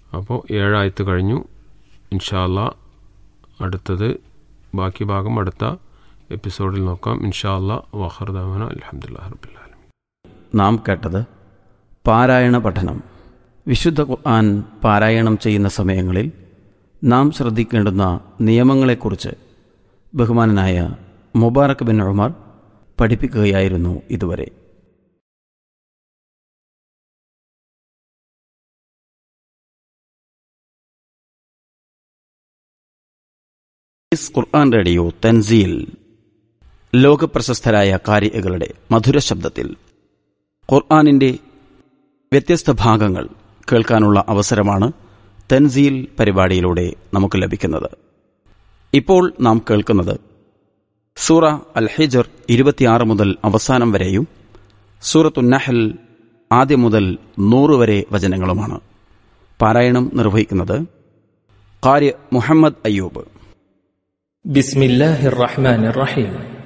അപ്പോൾ ഏഴായത്ത് കഴിഞ്ഞു ഇൻഷാല്ല അടുത്തത് ബാക്കി ഭാഗം അടുത്ത എപ്പിസോഡിൽ നോക്കാം ഇൻഷാല്ല വഹർദാമന അലഹമുല്ലാ റബുല്ലാലമി നാം കേട്ടത് പാരായണ പഠനം വിശുദ്ധ ഖുർആൻ പാരായണം ചെയ്യുന്ന സമയങ്ങളിൽ നാം ശ്രദ്ധിക്കേണ്ടുന്ന നിയമങ്ങളെക്കുറിച്ച് ബഹുമാനനായ മുബാറക് ബിൻ ഉമർ പഠിപ്പിക്കുകയായിരുന്നു ഇതുവരെ ഇസ് ഖുർആൻ റേഡിയോ തൻസീൽ ലോകപ്രശസ്തരായ കാരികളുടെ മധുര ശബ്ദത്തിൽ ഖുർആാനിന്റെ വ്യത്യസ്ത ഭാഗങ്ങൾ കേൾക്കാനുള്ള അവസരമാണ് തൻസീൽ പരിപാടിയിലൂടെ നമുക്ക് ലഭിക്കുന്നത് ഇപ്പോൾ നാം കേൾക്കുന്നത് സൂറ അൽ ഹിജർ ഇരുപത്തിയാറ് മുതൽ അവസാനം വരെയും സൂറത്തു നഹൽ ആദ്യം മുതൽ നൂറ് വരെ വചനങ്ങളുമാണ് പാരായണം നിർവഹിക്കുന്നത് കാര്യ മുഹമ്മദ് അയ്യൂബ് بسم الله الرحمن الرحيم